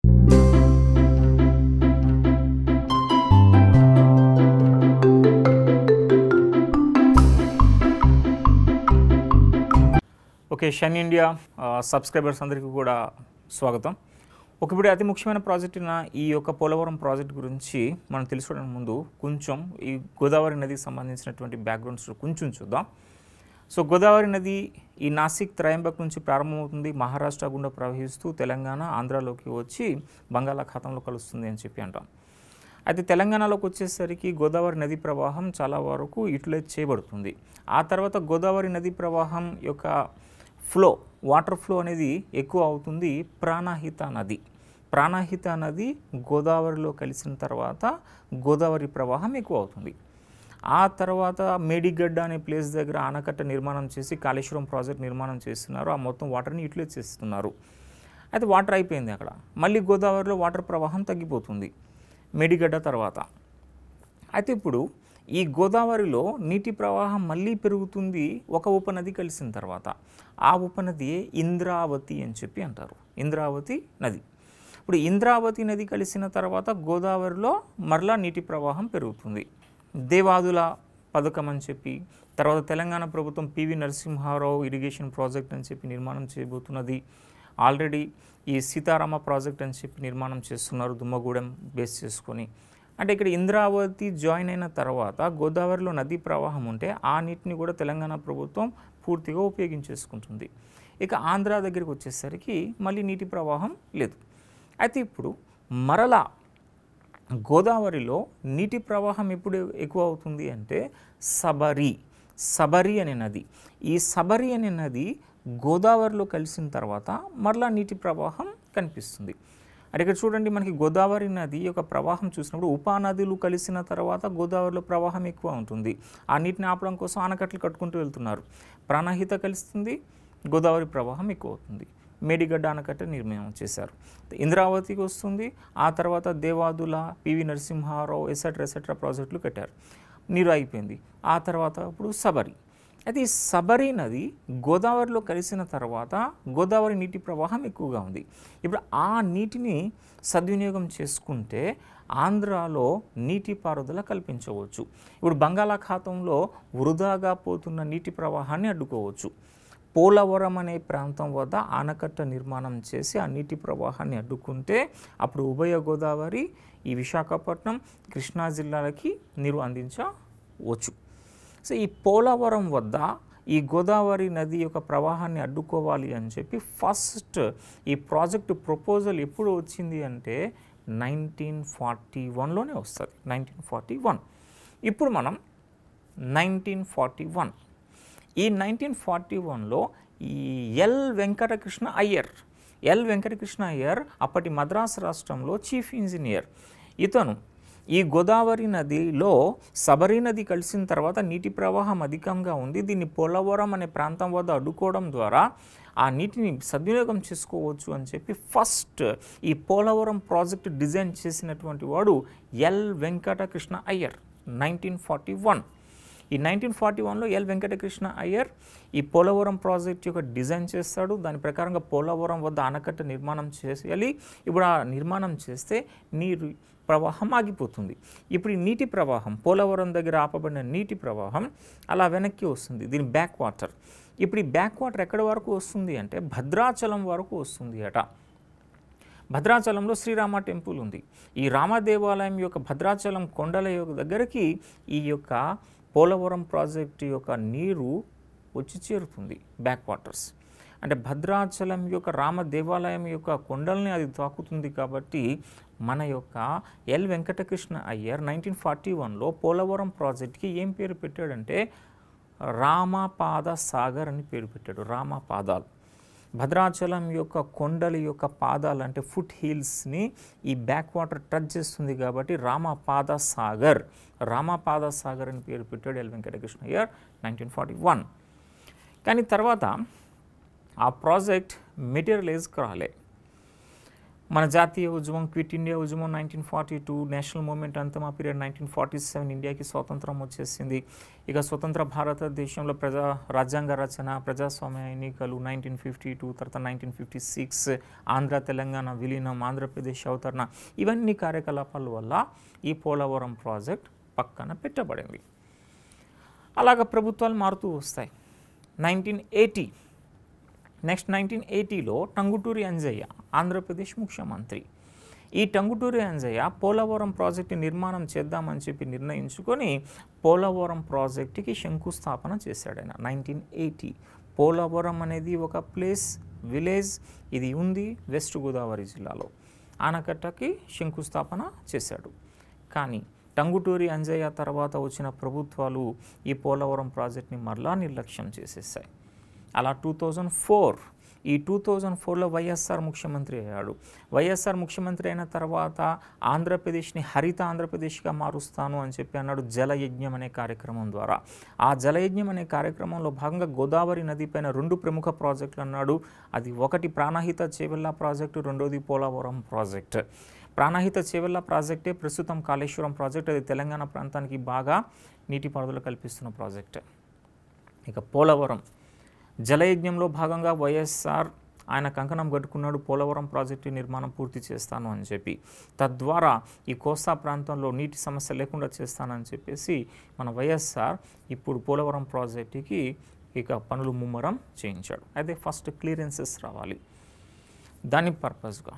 okay షన్ India ఆ, subscribers అందరికీ కూడా స్వాగతం ఒక ఇప్పుడు అతి ముఖ్యమైన ప్రాజెక్ట్ అయిన ఈ యొక్క పోలవరం ప్రాజెక్ట్ గురించి మనం తెలుసుకోవడానికి ముందు కొంచెం ఈ గోదావరి నదికి సంబంధించినటువంటి బ్యాక్గ్రౌండ్స్ కొంచెం చూద్దాం సో గోదావరి నది ఈ నాసిక్ త్రయంబక్ నుంచి ప్రారంభమవుతుంది మహారాష్ట్ర గుండా ప్రవహిస్తూ తెలంగాణ ఆంధ్రాలోకి వచ్చి బంగాళాఖాతంలో కలుస్తుంది అని చెప్పి అంటాం అయితే తెలంగాణలోకి వచ్చేసరికి గోదావరి నది ప్రవాహం చాలా వరకు యూటిలైజ్ చేయబడుతుంది ఆ తర్వాత గోదావరి నది ప్రవాహం యొక్క ఫ్లో వాటర్ ఫ్లో అనేది ఎక్కువ అవుతుంది ప్రాణహిత నది ప్రాణహిత నది గోదావరిలో కలిసిన తర్వాత గోదావరి ప్రవాహం ఎక్కువ అవుతుంది ఆ తర్వాత మేడిగడ్డ అనే ప్లేస్ దగ్గర ఆనకట్ట నిర్మాణం చేసి కాళేశ్వరం ప్రాజెక్ట్ నిర్మాణం చేస్తున్నారు ఆ మొత్తం వాటర్ని యూటిలైజ్ చేస్తున్నారు అయితే వాటర్ అయిపోయింది అక్కడ మళ్ళీ గోదావరిలో వాటర్ ప్రవాహం తగ్గిపోతుంది మేడిగడ్డ తర్వాత అయితే ఇప్పుడు ఈ గోదావరిలో నీటి ప్రవాహం మళ్ళీ పెరుగుతుంది ఒక ఉపనది కలిసిన తర్వాత ఆ ఉపనది ఇంద్రావతి అని చెప్పి అంటారు ఇంద్రావతి నది ఇప్పుడు ఇంద్రావతి నది కలిసిన తర్వాత గోదావరిలో మరలా నీటి ప్రవాహం పెరుగుతుంది దేవాదుల పథకం అని చెప్పి తర్వాత తెలంగాణ ప్రభుత్వం పివి నరసింహారావు ఇరిగేషన్ ప్రాజెక్ట్ అని చెప్పి నిర్మాణం చేయబోతున్నది ఆల్రెడీ ఈ సీతారామ ప్రాజెక్ట్ అని చెప్పి నిర్మాణం చేస్తున్నారు దుమ్మగూడెం బేస్ చేసుకొని అంటే ఇక్కడ ఇంద్రావతి జాయిన్ అయిన తర్వాత గోదావరిలో నదీ ప్రవాహం ఉంటే ఆ నీటిని కూడా తెలంగాణ ప్రభుత్వం పూర్తిగా ఉపయోగించేసుకుంటుంది ఇక ఆంధ్ర దగ్గరికి వచ్చేసరికి మళ్ళీ నీటి ప్రవాహం లేదు అయితే ఇప్పుడు మరలా గోదావరిలో నీటి ప్రవాహం ఎప్పుడు ఎక్కువ అవుతుంది అంటే సబరి సబరి అనే నది ఈ సబరి అనే నది గోదావరిలో కలిసిన తర్వాత మరలా నీటి ప్రవాహం కనిపిస్తుంది అంటే ఇక్కడ చూడండి మనకి గోదావరి నది యొక్క ప్రవాహం చూసినప్పుడు ఉపనదులు కలిసిన తర్వాత గోదావరిలో ప్రవాహం ఎక్కువ ఉంటుంది ఆ నీటిని ఆపడం కోసం ఆనకట్టలు కట్టుకుంటూ వెళ్తున్నారు ప్రాణహిత కలుస్తుంది గోదావరి ప్రవాహం ఎక్కువ అవుతుంది మేడిగడ్డ ఆనకట్ట నిర్మాణం చేశారు ఇంద్రావతికి వస్తుంది ఆ తర్వాత Devadula PV Narasimharao etcetera etcetera ప్రాజెక్టులు కట్టారు నీరు అయిపోయింది ఆ తర్వాత ఇప్పుడు సబరి అయితే ఈ సబరి నది గోదావరిలో కలిసిన తర్వాత గోదావరి నీటి ప్రవాహం ఎక్కువగా ఉంది ఇప్పుడు ఆ నీటిని సద్వినియోగం చేసుకుంటే ఆంధ్రాలో నీటి పారుదల కల్పించవచ్చు ఇప్పుడు బంగాళాఖాతంలో వృధాగా పోతున్న నీటి ప్రవాహాన్ని అడ్డుకోవచ్చు పోలవరం అనే ప్రాంతం వద్ద ఆనకట్ట నిర్మాణం చేసి ఆ నీటి ప్రవాహాన్ని అడ్డుకుంటే అప్పుడు ఉభయ గోదావరి ఈ విశాఖపట్నం కృష్ణా జిల్లాలకి నీరు అందించవచ్చు సో ఈ పోలవరం వద్ద ఈ గోదావరి నది యొక్క ప్రవాహాన్ని అడ్డుకోవాలి అని చెప్పి ఫస్ట్ ఈ ప్రాజెక్టు ప్రపోజల్ ఎప్పుడు వచ్చింది అంటే నైన్టీన్ ఫార్టీ వన్లోనే వస్తుంది నైన్టీన్ ఫార్టీ వన్ ఇప్పుడు మనం నైన్టీన్ ఫార్టీ వన్ ఈ నైన్టీన్ ఫార్టీ వన్లో ఈ ఎల్ వెంకటకృష్ణ అయ్యర్ ఎల్ వెంకటకృష్ణ అయ్యర్ అప్పటి మద్రాసు రాష్ట్రంలో చీఫ్ ఇంజనీర్ ఇతను ఈ గోదావరి నదిలో సబరి నది కలిసిన తర్వాత నీటి ప్రవాహం అధికంగా ఉంది దీన్ని పోలవరం అనే ప్రాంతం వద్ద అడ్డుకోవడం ద్వారా ఆ నీటిని సద్వినియోగం చేసుకోవచ్చు అని చెప్పి ఫస్ట్ ఈ పోలవరం ప్రాజెక్ట్ డిజైన్ చేసినటువంటి వాడు L Venkatakrishna Iyer nineteen forty one ఈ నైన్టీన్ ఫార్టీ వన్లో ఎల్ వెంకటకృష్ణ అయ్యర్ ఈ పోలవరం ప్రాజెక్ట్ యొక్క డిజైన్ చేస్తాడు దాని ప్రకారంగా పోలవరం వద్ద ఆనకట్ట నిర్మాణం చేయాలి ఇప్పుడు ఆ నిర్మాణం చేస్తే నీరు ప్రవాహం ఆగిపోతుంది ఇప్పుడు ఈ నీటి ప్రవాహం పోలవరం దగ్గర ఆపబడిన నీటి ప్రవాహం అలా వెనక్కి వస్తుంది దీని బ్యాక్ వాటర్ ఇప్పుడు ఈ బ్యాక్ వాటర్ ఎక్కడి వరకు వస్తుంది అంటే భద్రాచలం వరకు వస్తుంది అట భద్రాచలంలో శ్రీరామ టెంపుల్ ఉంది ఈ రామ దేవాలయం యొక్క భద్రాచలం కొండల యొక్క దగ్గరికి ఈ యొక్క పోలవరం ప్రాజెక్టు యొక్క నీరు వచ్చి చేరుతుంది బ్యాక్ వాటర్స్ అంటే భద్రాచలం యొక్క రామ దేవాలయం యొక్క కొండల్ని అది తాకుతుంది కాబట్టి మన యొక్క L Venkatakrishna Iyer nineteen forty వన్లో పోలవరం ప్రాజెక్ట్కి ఏం పేరు పెట్టాడంటే రామపాద సాగర్ అని పేరు పెట్టాడు రామపాదాలు భద్రాచలం యొక్క కొండల యొక్క పాదాలు అంటే ఫుట్ హిల్స్ని ఈ బ్యాక్ వాటర్ టచ్ చేస్తుంది కాబట్టి రామపాద సాగర్ రామపాద సాగర్ అని పేరు పెట్టాడు L Venkatakrishna Iyer nineteen forty one కానీ తర్వాత ఆ ప్రాజెక్ట్ మెటీరియలైజ్ కాలే మన జాతీయ ఉద్యమం క్విట్ ఇండియా ఉద్యమం nineteen forty two national movement అంతమా పీరియడ్ నైన్టీన్ ఫార్టీ సెవెన్ ఇండియాకి స్వాతంత్రం వచ్చేసింది ఇక స్వతంత్ర భారతదేశంలో ప్రజా రాజ్యాంగ రచన ప్రజాస్వామ్య ఎన్నికలు నైన్టీన్ ఫిఫ్టీ టూ తర్వాత nineteen fifty six Andhra Telangana విలీనం ఆంధ్రప్రదేశ్ అవతరణ ఇవన్నీ కార్యకలాపాల వల్ల ఈ పోలవరం ప్రాజెక్ట్ పక్కన పెట్టబడింది అలాగ ప్రభుత్వాలు మారుతూ వస్తాయి నైన్టీన్ ఎయిటీ నెక్స్ట్ నైన్టీన్ ఎయిటీలో టంగుటూరి అంజయ్య ఆంధ్రప్రదేశ్ ముఖ్యమంత్రి ఈ టంగుటూరి అంజయ్య పోలవరం ప్రాజెక్టు నిర్మాణం చేద్దామని చెప్పి నిర్ణయించుకొని పోలవరం ప్రాజెక్టుకి శంకుస్థాపన చేశాడు ఆయన నైన్టీన్ ఎయిటీ పోలవరం అనేది ఒక ప్లేస్ విలేజ్ ఇది ఉంది వెస్ట్ గోదావరి జిల్లాలో ఆనకట్టకి శంకుస్థాపన చేశాడు కానీ టంగుటూరి అంజయ్య తర్వాత వచ్చిన ప్రభుత్వాలు ఈ పోలవరం ప్రాజెక్ట్ని మరలా నిర్లక్ష్యం చేసేసాయి అలా టూ థౌజండ్ ఫోర్ ఈ టూ థౌజండ్ ఫోర్లో వైఎస్ఆర్ ముఖ్యమంత్రి అయ్యాడు వైఎస్ఆర్ ముఖ్యమంత్రి అయిన తర్వాత ఆంధ్రప్రదేశ్ని హరిత ఆంధ్రప్రదేశ్గా మారుస్తాను అని చెప్పి అన్నాడు జలయజ్ఞం అనే కార్యక్రమం ద్వారా ఆ జలయజ్ఞం అనే కార్యక్రమంలో భాగంగా గోదావరి నది పైన రెండు ప్రముఖ ప్రాజెక్టులు అన్నాడు అది ఒకటి ప్రాణహిత చేవెళ్ళ ప్రాజెక్టు రెండోది పోలవరం ప్రాజెక్ట్ ప్రాణహిత చేవెళ్ళ ప్రాజెక్టే ప్రస్తుతం కాళేశ్వరం ప్రాజెక్ట్ అది తెలంగాణ ప్రాంతానికి బాగా నీటిపారుదల కల్పిస్తున్న ప్రాజెక్ట్ ఇక పోలవరం జలయజ్ఞంలో భాగంగా వైఎస్ఆర్ ఆయన కంకణం కట్టుకున్నాడు పోలవరం ప్రాజెక్టు నిర్మాణం పూర్తి చేస్తాను అని చెప్పి తద్వారా ఈ కోస్తా ప్రాంతంలో నీటి సమస్య లేకుండా చేస్తానని చెప్పేసి మన వైఎస్ఆర్ ఇప్పుడు పోలవరం ప్రాజెక్టుకి ఇక పనులు ముమ్మరం చేయించాడు అయితే ఫస్ట్ క్లియరెన్సెస్ రావాలి దాని పర్పస్గా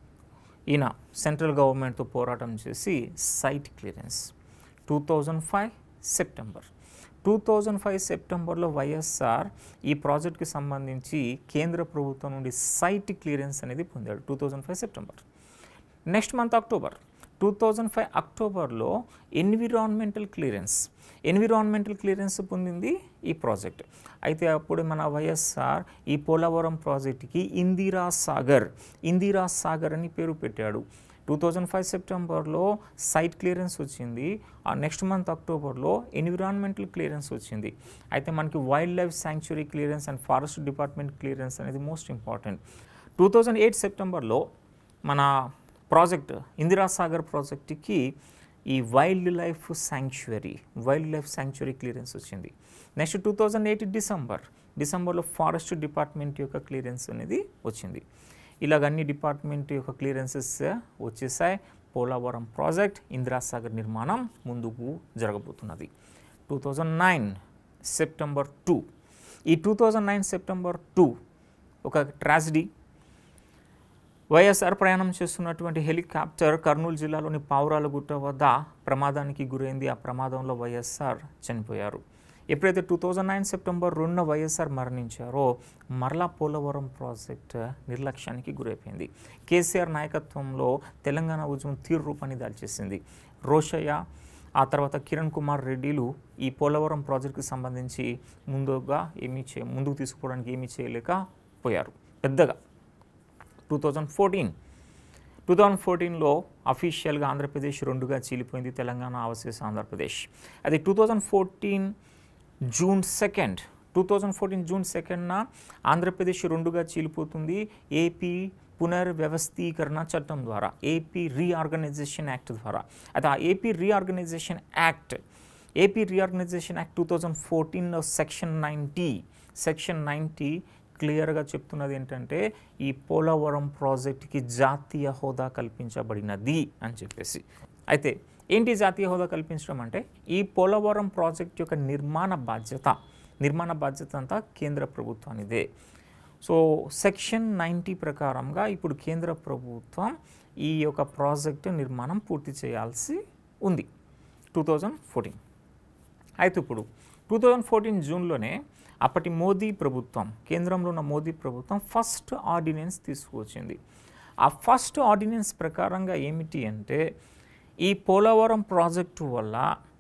ఈయన సెంట్రల్ గవర్నమెంట్తో పోరాటం చేసి site clearance two thousand five September two thousand five సెప్టెంబర్లో వైఎస్ఆర్ ఈ ప్రాజెక్ట్కి సంబంధించి కేంద్ర ప్రభుత్వం నుండి సైట్ క్లియరెన్స్ అనేది పొందాడు two thousand five September next month October two thousand five అక్టోబర్లో ఎన్విరాన్మెంటల్ క్లియరెన్స్ ఎన్విరాన్మెంటల్ క్లియరెన్స్ పొందింది ఈ ప్రాజెక్ట్ అయితే అప్పుడు మన వైఎస్ఆర్ ఈ పోలవరం ప్రాజెక్ట్కి ఇందిరా సాగర్ ఇందిరా సాగర్ అని పేరు పెట్టాడు టూ థౌజండ్ ఫైవ్ సెప్టెంబర్లో సైట్ క్లియరెన్స్ వచ్చింది ఆ నెక్స్ట్ మంత్ అక్టోబర్లో ఎన్విరాన్మెంటల్ క్లియరెన్స్ వచ్చింది అయితే మనకి wildlife sanctuary clearance and forest department clearance అనేది most important two thousand eight సెప్టెంబర్లో మన ప్రాజెక్ట్ ఇందిరా సాగర్ ప్రాజెక్ట్కి ఈ wildlife sanctuary wildlife sanctuary clearance వచ్చింది next two thousand eight December డిసెంబర్లో ఫారెస్ట్ డిపార్ట్మెంట్ యొక్క క్లియరెన్స్ అనేది వచ్చింది ఇలాగ అన్ని డిపార్ట్మెంట్ యొక్క క్లియరెన్సెస్ వచ్చేసాయి పోలవరం ప్రాజెక్ట్ ఇందిరాసాగర్ నిర్మాణం ముందుకు జరగబోతున్నది two thousand nine September two ఈ two thousand nine September two ఒక ట్రాజిడీ వైఎస్ఆర్ ప్రయాణం చేస్తున్నటువంటి హెలికాప్టర్ కర్నూలు జిల్లాలోని పావురాలగుట్ట వద్ద ప్రమాదానికి గురైంది ఆ ప్రమాదంలో వైఎస్ఆర్ చనిపోయారు ఎప్పుడైతే టూ థౌజండ్ నైన్ సెప్టెంబర్ రెండున వైఎస్ఆర్ మరణించారో మరలా పోలవరం ప్రాజెక్ట్ నిర్లక్ష్యానికి గురైపోయింది కేసీఆర్ నాయకత్వంలో తెలంగాణ ఉద్యమం తీరు రూపాన్ని దాల్చేసింది రోషయ్య ఆ తర్వాత కిరణ్ కుమార్ రెడ్డిలు ఈ పోలవరం ప్రాజెక్టుకి సంబంధించి ముందుగా ఏమీ చే ముందుకు తీసుకుపోవడానికి ఏమీ చేయలేకపోయారు పెద్దగా two thousand fourteen two thousand ఫోర్టీన్లో అఫీషియల్గా ఆంధ్రప్రదేశ్ రెండుగా చీలిపోయింది తెలంగాణ అవశేష ఆంధ్రప్రదేశ్ అది two thousand fourteen June second two thousand fourteen June సెకండ్న ఆంధ్రప్రదేశ్ రెండుగా చీలిపోతుంది ఏపీ పునర్వ్యవస్థీకరణ చట్టం ద్వారా ఏపీ రీఆర్గనైజేషన్ యాక్ట్ ద్వారా అయితే ఆ AP reorganisation act AP reorganisation act two thousand ఫోర్టీన్లో సెక్షన్ నైంటీ సెక్షన్ నైంటీ క్లియర్గా చెప్తున్నది ఏంటంటే ఈ పోలవరం ప్రాజెక్ట్కి జాతీయ హోదా కల్పించబడినది అని చెప్పేసి అయితే ఏంటి జాతీయ హోదా కల్పించడం అంటే ఈ పోలవరం ప్రాజెక్ట్ యొక్క నిర్మాణ బాధ్యత నిర్మాణ బాధ్యత అంతా కేంద్ర ప్రభుత్వానిదే సో సెక్షన్ నైంటీ ప్రకారంగా ఇప్పుడు కేంద్ర ప్రభుత్వం ఈ యొక్క ప్రాజెక్టు నిర్మాణం పూర్తి చేయాల్సి ఉంది టూ థౌజండ్ ఫోర్టీన్ అయితే ఇప్పుడు టూ థౌజండ్ ఫోర్టీన్ జూన్లోనే అప్పటి మోదీ ప్రభుత్వం కేంద్రంలో ఉన్న మోదీ ప్రభుత్వం ఫస్ట్ ఆర్డినెన్స్ తీసుకువచ్చింది ఆ ఫస్ట్ ఆర్డినెన్స్ ప్రకారంగా ఏమిటి అంటే ఈ పోలవరం ప్రాజెక్టు వల్ల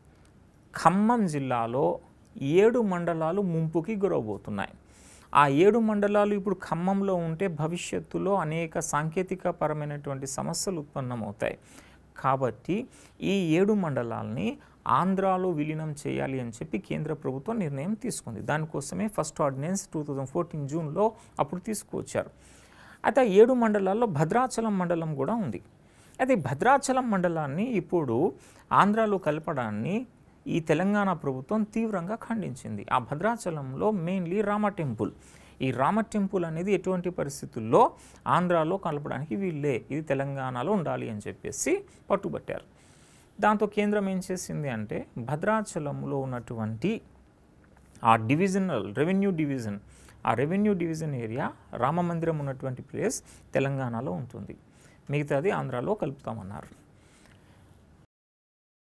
ఖమ్మం జిల్లాలో ఏడు మండలాలు ముంపుకి గురవబోతున్నాయి ఆ ఏడు మండలాలు ఇప్పుడు ఖమ్మంలో ఉంటే భవిష్యత్తులో అనేక సాంకేతిక పరమైనటువంటి సమస్యలు ఉత్పన్నమవుతాయి కాబట్టి ఈ ఏడు మండలాల్ని ఆంధ్రాలో విలీనం చేయాలి అని చెప్పి కేంద్ర ప్రభుత్వం నిర్ణయం తీసుకుంది దానికోసమే first ordinance two thousand fourteen జూన్లో అప్పుడు తీసుకువచ్చారు అయితే ఆ ఏడు మండలాల్లో భద్రాచలం మండలం కూడా ఉంది అయితే ఈ భద్రాచలం మండలాన్ని ఇప్పుడు ఆంధ్రాలో కలపడాన్ని ఈ తెలంగాణ ప్రభుత్వం తీవ్రంగా ఖండించింది ఆ భద్రాచలంలో మెయిన్లీ రామ టెంపుల్ ఈ రామ టెంపుల్ అనేది ఎటువంటి పరిస్థితుల్లో ఆంధ్రాలో కలపడానికి వీళ్ళే ఇది తెలంగాణలో ఉండాలి అని చెప్పేసి పట్టుబట్టారు దాంతో కేంద్రం ఏం చేసింది అంటే భద్రాచలంలో ఉన్నటువంటి ఆ డివిజనల్ రెవెన్యూ డివిజన్ ఆ రెవెన్యూ డివిజన్ ఏరియా రామ మందిరం ఉన్నటువంటి ప్లేస్ తెలంగాణలో ఉంటుంది మిగతాది ఆంధ్రాలో కలుపుతామన్నారు